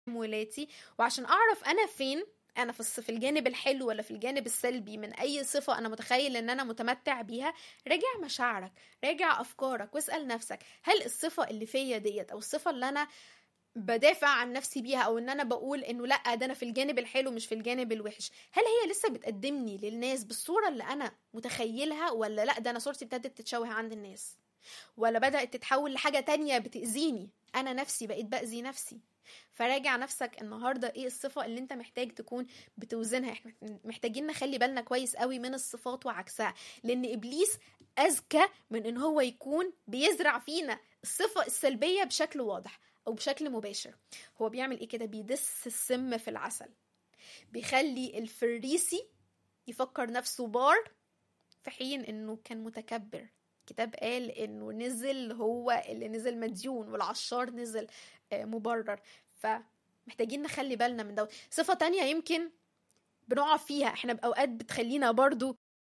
تعاملاتي وعشان اعرف انا فين انا في الص- في الجانب الحلو ولا في الجانب السلبي من اي صفه انا متخيل ان انا متمتع بيها راجع مشاعرك راجع افكارك واسال نفسك هل الصفه اللي فيا ديت او الصفه اللي انا بدافع عن نفسي بيها او ان انا بقول انه لا ده انا في الجانب الحلو مش في الجانب الوحش هل هي لسه بتقدمني للناس بالصوره اللي انا متخيلها ولا لا ده انا صورتي ابتدت تتشوه عند الناس ولا بدات تتحول لحاجه تانية بتاذيني انا نفسي بقيت باذي نفسي فراجع نفسك النهارده ايه الصفه اللي انت محتاج تكون بتوزنها احنا محتاجين نخلي بالنا كويس قوي من الصفات وعكسها لان ابليس اذكى من ان هو يكون بيزرع فينا الصفه السلبيه بشكل واضح او بشكل مباشر هو بيعمل ايه كده بيدس السم في العسل بيخلي الفريسي يفكر نفسه بار في حين انه كان متكبر الكتاب قال انه نزل هو اللي نزل مديون والعشار نزل آه، مبرر فمحتاجين نخلي بالنا من ده صفة تانية يمكن بنقع فيها احنا بأوقات بتخلينا برضو